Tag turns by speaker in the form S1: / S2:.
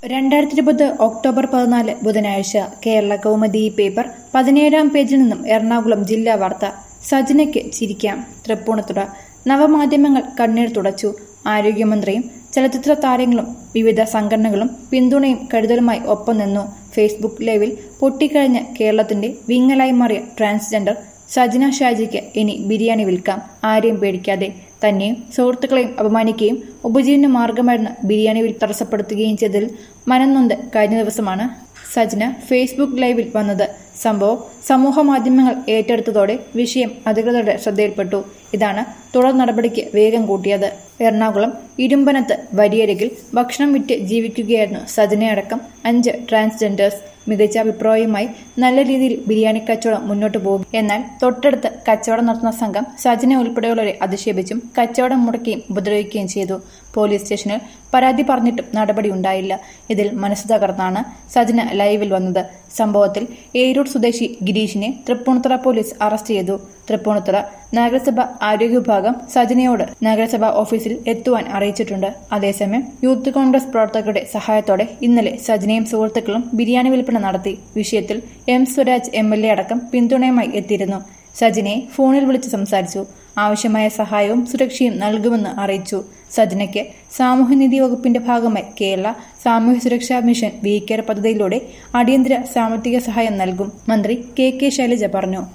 S1: രണ്ടായിരത്തി ഇരുപത് ഒക്ടോബർ പതിനാല് ബുധനാഴ്ച കേരള കൗമുദി പേപ്പർ പതിനേഴാം പേജിൽ നിന്നും എറണാകുളം ജില്ലാ വാർത്ത സജനയ്ക്ക് ചിരിക്കാം തൃപ്പൂണിത്തുറ നവമാധ്യമങ്ങൾ കണ്ണീർ തുടച്ചു ആരോഗ്യമന്ത്രിയും ചലച്ചിത്ര താരങ്ങളും വിവിധ സംഘടനകളും പിന്തുണയും കരുതലുമായി ഒപ്പം നിന്നു ഫേസ്ബുക്ക് ലൈവിൽ പൊട്ടിക്കഴിഞ്ഞ കേരളത്തിന്റെ വിങ്ങലായി മാറിയ ട്രാൻസ്ജെൻഡർ സജന ഷാജിക്ക് ഇനി ബിരിയാണി വിൽക്കാം ആരെയും പേടിക്കാതെ തന്നെയും സുഹൃത്തുക്കളെയും അപമാനിക്കുകയും ഉപജീവന മാർഗമായിരുന്ന ബിരിയാണി വിൽ തടസ്സപ്പെടുത്തുകയും ചെയ്തതിൽ മനംനൊന്ത് കഴിഞ്ഞ ദിവസമാണ് സജന ഫേസ്ബുക്ക് ലൈവിൽ വന്നത് സംഭവം സമൂഹ മാധ്യമങ്ങൾ ഏറ്റെടുത്തതോടെ വിഷയം അധികൃതരുടെ ശ്രദ്ധയിൽപ്പെട്ടു ഇതാണ് തുടർ നടപടിക്ക് വേഗം കൂട്ടിയത് എറണാകുളം ഇരുമ്പനത്ത് വരിയരികിൽ ഭക്ഷണം വിറ്റ് ജീവിക്കുകയായിരുന്നു സജനയടക്കം അഞ്ച് ട്രാൻസ്ജെൻഡേഴ്സ് മികച്ച അഭിപ്രായവുമായി നല്ല രീതിയിൽ ബിരിയാണി കച്ചവടം മുന്നോട്ട് പോകും എന്നാൽ തൊട്ടടുത്ത് കച്ചവടം നടത്തുന്ന സംഘം സജന ഉൾപ്പെടെയുള്ളവരെ അധിക്ഷേപിച്ചും കച്ചവടം മുടക്കുകയും ഉപദ്രവിക്കുകയും ചെയ്തു പോലീസ് സ്റ്റേഷനിൽ പരാതി പറഞ്ഞിട്ടും നടപടി ഉണ്ടായില്ല ഇതിൽ മനസ്സ് തകർന്നാണ് സജന ലൈവിൽ വന്നത് സംഭവത്തിൽ ഏരൂർ സ്വദേശി ഗിരീഷിനെ തൃപ്പൂണിത്തുറ പോലീസ് അറസ്റ്റ് ചെയ്തു തൃപ്പൂണിത്തുറ നഗരസഭ ആരോഗ്യ വിഭാഗം സജനയോട് നഗരസഭ ഓഫീസിൽ എത്തുവാൻ അറിയിച്ചിട്ടുണ്ട് അതേസമയം യൂത്ത് കോൺഗ്രസ് പ്രവർത്തകരുടെ സഹായത്തോടെ ഇന്നലെ സജനയും സുഹൃത്തുക്കളും ബിരിയാണി വിൽപ്പന നടത്തി വിഷയത്തിൽ M Swaraj M L A അടക്കം പിന്തുണയുമായി എത്തിയിരുന്നു സജിനയെ ഫോണിൽ വിളിച്ച് സംസാരിച്ചു ആവശ്യമായ സഹായവും സുരക്ഷയും നൽകുമെന്ന് അറിയിച്ചു സജനയ്ക്ക് സാമൂഹ്യനീതി വകുപ്പിന്റെ ഭാഗമായി കേരള സാമൂഹ്യ സുരക്ഷാ മിഷൻ വി കെയർ പദ്ധതിയിലൂടെ അടിയന്തര സാമ്പത്തിക സഹായം നൽകും മന്ത്രി കെ കെ ശൈലജ പറഞ്ഞു